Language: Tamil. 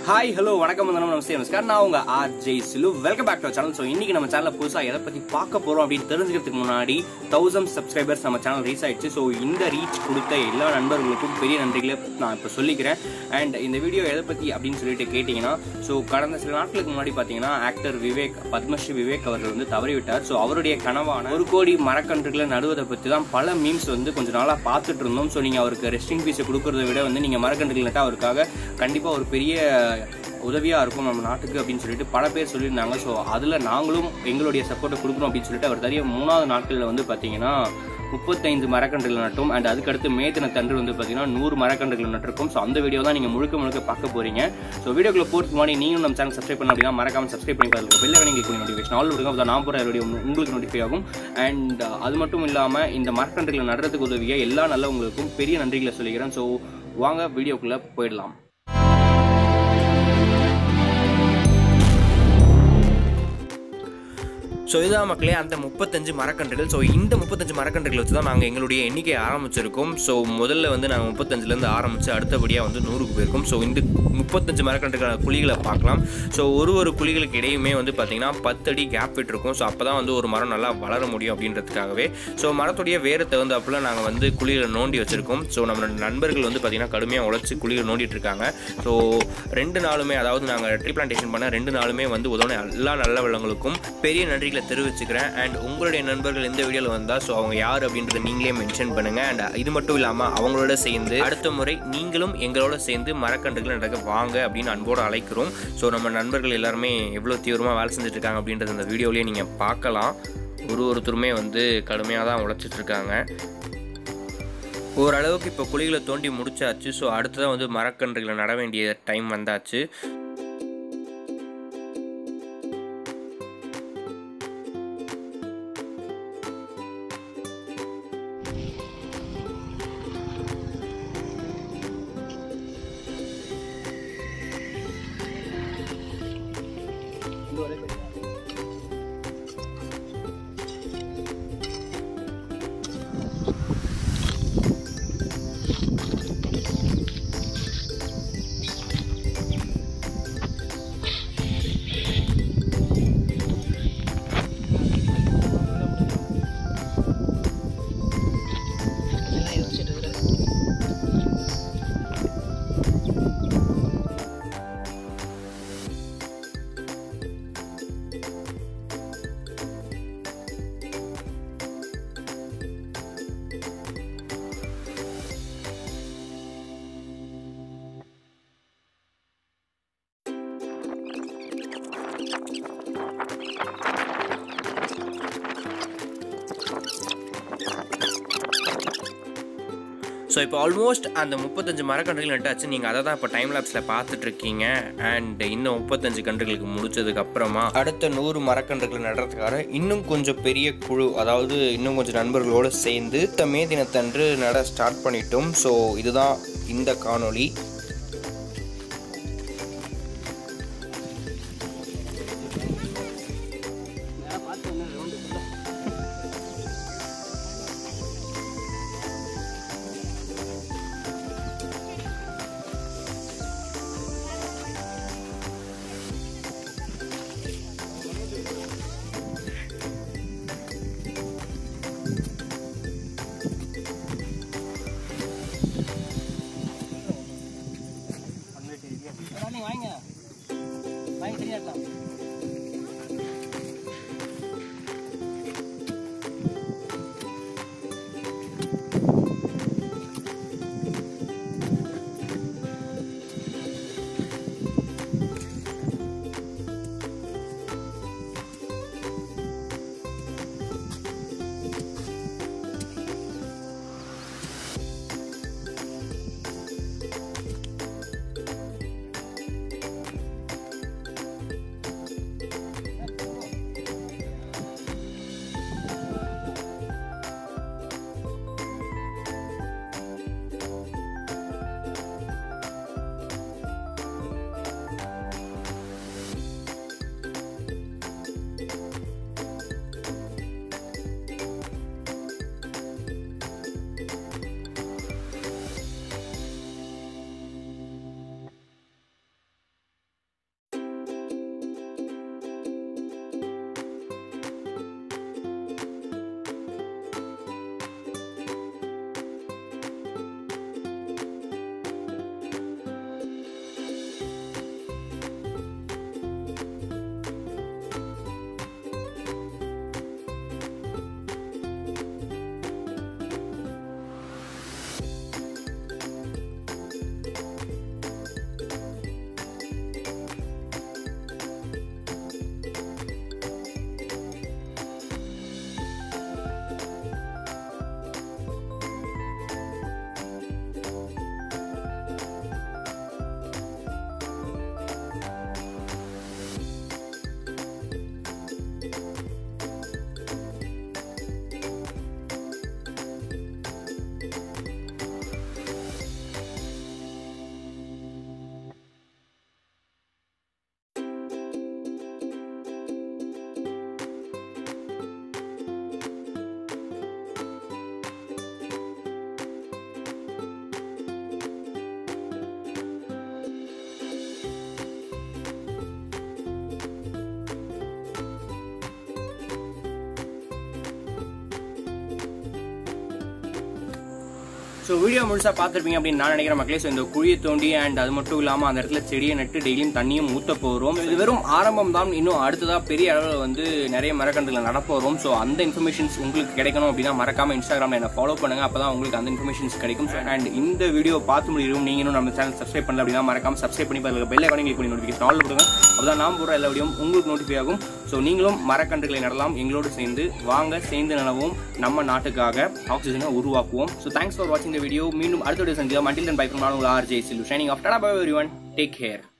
ஹாய் ஹலோ வணக்கம் வந்தனம் நமஸ்தே நமஸ்கார் நான் உங்க R J Chilu welcome back to channel so இன்னைக்கு நம்ம சேனல்ல புதுசா எதை பத்தி பார்க்க போறோம் அப்படின்னு தெரிஞ்சுக்கிறதுக்கு முன்னாடி தௌசண்ட் சப்ஸ்கிரைபர்ஸ் நம்ம சேனல் ரீச் ஆயிடுச்சு ஸோ இந்த ரீச் கொடுத்த எல்லா நண்பர்களுக்கும் பெரிய நன்றிகளை நான் இப்போ சொல்லிக்கிறேன் அண்ட் இந்த வீடியோ எதை பத்தி அப்படின்னு சொல்லிட்டு கேட்டீங்கன்னா ஸோ கடந்த சில நாட்களுக்கு முன்னாடி பார்த்தீங்கன்னா ஆக்டர் விவேக் பத்மஸ்ரீ விவேக் அவர்கள் வந்து தவறிவிட்டார் ஸோ அவருடைய கனவான ஒரு கோடி மரக்கன்றுகளை நடுவதை பற்றி தான் பல மீம்ஸ் வந்து கொஞ்ச நாளாக பார்த்துட்டு இருந்தோம் ஸோ நீங்கள் அவருக்கு ரெஸ்டிங் பீஸை கொடுக்கறத விட வந்து நீங்கள் மரக்கன்றுகள் நட்டால் அவருக்காக கண்டிப்பாக ஒரு பெரிய உதவியாக இருக்கும் நம்ம நாட்டுக்கு அப்படின்னு சொல்லிட்டு பல பேர் சொல்லியிருந்தாங்க ஸோ அதில் நாங்களும் எங்களுடைய சப்போர்ட்டை கொடுக்கணும் அப்படின்னு சொல்லிட்டு அவர் தெரிய மூணாவது நாட்களில் வந்து பார்த்தீங்கன்னா முப்பத்தைந்து மரக்கன்றுகள் நட்டும் அண்ட் அதுக்கடுத்து மே தினத்தன்று வந்து பார்த்தீங்கன்னா நூறு மரக்கன்றுகள் நட்டிருக்கும் ஸோ அந்த வீடியோ தான் நீங்கள் முழுக்க முழுக்க பார்க்க போறீங்க ஸோ வீடியோக்குள்ள போகிறதுக்கு முன்னாடி நீங்களும் நம்ம சேனல் சப்ஸ்கிரைப் பண்ண அப்படின்னா மறக்காம சப்ஸ்கிரைப் பண்ணி பாருங்க வெளில வேணும் எங்களுக்கு நோட்டிஃபிகேஷன் ஆல் விடுங்க அப்போ நான் போகிற வீடியோ உங்களுக்கு நோட்டிஃபை ஆகும் அண்ட் அது மட்டும் இல்லாமல் இந்த மரக்கன்றுகளை நடுறதுக்கு உதவிய எல்லா நல்லவங்களுக்கும் பெரிய நன்றிகளை சொல்லிக்கிறேன் ஸோ வாங்க வீடியோக்குள்ளே போயிடலாம் ஸோ இதுதான் மக்களே அந்த முப்பத்தஞ்சு மரக்கன்றுகள் ஸோ இந்த முப்பத்தஞ்சு மரக்கன்றுகள் வச்சு தான் நாங்கள் எங்களுடைய எண்ணிக்கை ஆரம்பிச்சிருக்கோம் ஸோ முதல்ல வந்து நாங்கள் முப்பத்தஞ்சுலேருந்து ஆரம்பித்து அடுத்தபடியாக வந்து நூறுக்கு போயிருக்கோம் ஸோ இந்த முப்பத்தஞ்சு மரக்கன்றுக்கான குழிகளை பார்க்கலாம் ஸோ ஒரு ஒரு குழிகளுக்கு இடையுமே வந்து பார்த்திங்கன்னா பத்து அடி கேப் விட்டுருக்கும் ஸோ அப்போ தான் வந்து ஒரு மரம் நல்லா வளர முடியும் அப்படின்றதுக்காகவே ஸோ மரத்துடைய வேறு தகுந்தாப்பில் நாங்கள் வந்து குழிகளை நோண்டி வச்சுருக்கோம் ஸோ நம்மளோட நண்பர்கள் வந்து பார்த்திங்கன்னா கடுமையாக உழைச்சி குழிகளை நோண்டிட்டு இருக்காங்க ஸோ ரெண்டு நாளுமே அதாவது நாங்கள் ட்ரீ பிளான்டேஷன் பண்ண ரெண்டு நாளுமே வந்து உதவின எல்லா நல்ல வளங்களுக்கும் பெரிய நன்றிகளை தெரிவிச்சுக்கிறேன் அண்ட் உங்களுடைய நண்பர்கள் இந்த வீடியோவில் வந்தால் ஸோ அவங்க யார் அப்படின்றத நீங்களே மென்ஷன் பண்ணுங்கள் அண்ட் இது மட்டும் இல்லாமல் அவங்களோட சேர்ந்து அடுத்த முறை நீங்களும் எங்களோட சேர்ந்து மரக்கன்றுகள் நடக்க வாங்க அப்படின்னு அன்போடு அழைக்கிறோம் ஸோ நம்ம நண்பர்கள் எல்லாருமே எவ்வளோ தீவிரமாக வேலை செஞ்சுட்டு இருக்காங்க அப்படின்றத இந்த வீடியோலேயே நீங்கள் பார்க்கலாம் ஒரு ஒருத்தருமே வந்து கடுமையாக தான் உழைச்சிட்டு இருக்காங்க ஓரளவுக்கு இப்போ குழிகளை தோண்டி முடிச்சாச்சு ஸோ அடுத்ததான் வந்து மரக்கன்றுகளை நட வேண்டிய டைம் வந்தாச்சு ஸோ இப்போ ஆல்மோஸ்ட் அந்த முப்பத்தஞ்சு மரக்கன்றுகள் நட்டாச்சு நீங்கள் அதை தான் இப்போ டைம் லேப்ஸில் பார்த்துட்ருக்கீங்க அண்ட் இன்னும் முப்பத்தஞ்சு கன்றுகளுக்கு முடிச்சதுக்கு அப்புறமா அடுத்த நூறு மரக்கன்றுகள் நடுறதுக்காக இன்னும் கொஞ்சம் பெரிய குழு அதாவது இன்னும் கொஞ்சம் நண்பர்களோடு சேர்ந்து இந்த மே தினத்தன்று நட ஸ்டார்ட் பண்ணிட்டோம் ஸோ இதுதான் இந்த காணொளி வாங்க வாங்க சரியா இருக்கலாம் ஸோ வீடியோ முழுசா பார்த்துருப்பீங்க அப்படின்னு நான் நினைக்கிறேன் மக்களே ஸோ இந்த குழியை தோண்டி அண்ட் அது மட்டும் இல்லாமல் அந்த இடத்துல செடியை நட்டு டெய்லியும் தண்ணியும் ஊத்த போகிறோம் இது வெறும் ஆரம்பம் தான் இன்னும் அடுத்ததாக பெரிய அளவில் வந்து நிறைய மரக்கன்றுகளை நடப்போகிறோம் ஸோ அந்த இன்ஃபர்மேஷன்ஸ் உங்களுக்கு கிடைக்கணும் அப்படின்னா மறக்காம இன்ஸ்டாகிராமில் என்ன ஃபாலோ பண்ணுங்க அப்பதான் உங்களுக்கு அந்த இன்ஃபர்மேஷன்ஸ் கிடைக்கும் அண்ட் இந்த வீடியோ பார்த்து முடியும் நீங்க இன்னும் நம்ம சேனல் சப்ஸ்கிரைப் பண்ணல அப்படின்னா மறக்காம சப்ஸ்கிரைப் பண்ணி பாருங்க பெல் ஐக்கானே கிளிக் பண்ணி நோட்டிஃபிகேஷன் ஆல் கொடுங்க அப்பதான் நான் போடுற எல்லா வீடியோ உங்களுக்கு நோட்டிஃபை ஆகும் ஸோ நீங்களும் மரக்கன்றுகளை நடலாம் எங்களோடு சேர்ந்து வாங்க சேர்ந்து நடவும் நம்ம நாட்டுக்காக ஆக்சிஜனை உருவாக்குவோம் ஸோ தேங்க்ஸ் ஃபார் வாட்சிங் த வீடியோ மீண்டும் அடுத்த வீடியோ செஞ்சோம் மண்டில் தன் பை ஃப்ரம் நான் உங்கள் RJ Chilu signing off tata bye everyone take care